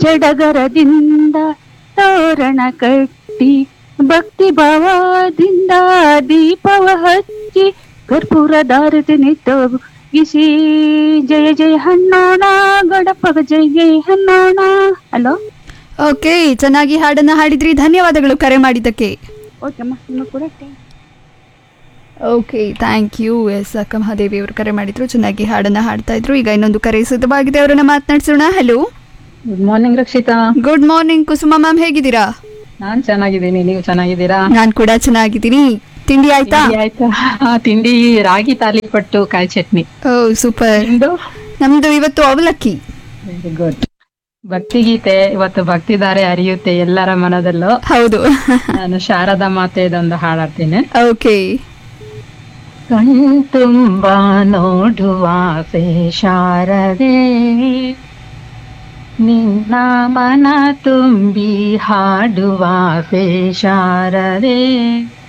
ಸಡಗರದಿಂದ ತೋರಣ ಕಟ್ಟಿ ಭಕ್ತಿ ಭಾವದಿಂದ ದೀಪವ ಹಚ್ಚಿ ಕರ್ಪೂರ ದಾರತಿ ನಿತ್ತಗಿಸಿ ಜಯ ಜಯ ಹಣ್ಣೋಣ ಗಡಪಗ ಜಯ ಜಯ ಹಣ್ಣೋಣ ಹಲೋ ಓಕೆ ಚೆನ್ನಾಗಿ ಹಾಡನ್ನ ಹಾಡಿದ್ರಿ ಧನ್ಯವಾದಗಳು ಕರೆ ಮಾಡಿದ್ದಕ್ಕೆ ಓಕೆ ಅಮ್ಮ ನಿಮ್ಮ ಕೂಡ ಓಕೆ ಥ್ಯಾಂಕ್ ಯು ಎಸ್ ಅಕ್ಕ ಮಹಾದೇವಿ ಅವರು ಕರೆ ಮಾಡಿದ್ರು ಚೆನ್ನಾಗಿ ಹಾಡನ್ನ ಹಾಡ್ತಾ ಇದ್ರು ಈಗ ಇನ್ನೊಂದು ಕರೆ ಸಿದ್ಧವಾಗಿದೆ ಅವರನ್ನ ಮಾತನಾಡಿಸೋಣ hello good morning Rakshita good morning Kusuma ma'am ಹೇಗಿದ್ದೀರಾ ನಾನ್ ಚೆನ್ನಾಗಿದ್ದೀನಿ ನೀವು ಚೆನ್ನಾಗಿದ್ದೀರಾ ನಾನು ಕೂಡ ಚೆನ್ನಾಗಿದ್ದೀನಿ ತಿಂಡಿ ಆಯ್ತಾ ತಿಂಡಿ ಆಯ್ತಾ ಹಾ, ತಿಂಡಿ ರಾಗಿ ತಾಲಿಪಟ್ಟು ಕಾಯಿ ಚಟ್ನಿ ಓ ಸೂಪರ್ ನಿಮ್ದು ನಮ್ದು ಇವತ್ತು ಅವಲಕ್ಕಿ ವೆರಿ ಗುಡ್ ಭಕ್ತಿಗೀತೆ ಇವತ್ತು ಭಕ್ತಿಧಾರೆ ಹರಿಯುತ್ತೆ ಎಲ್ಲರ ಮನದಲ್ಲೂ ಹೌದು ನಾನು ಶಾರದಾ ಮಾತೆದೊಂದು ಹಾಡಾಡ್ತೀನಿ ಓಕೆ ಕಣ್ತುಂಬ ನೋಡುವ ಆಸೆ ಶಾರದೆ ನಿನ್ನ ಮನ ತುಂಬಿ ಹಾಡುವ ಆಸೆ ಶಾರದೆ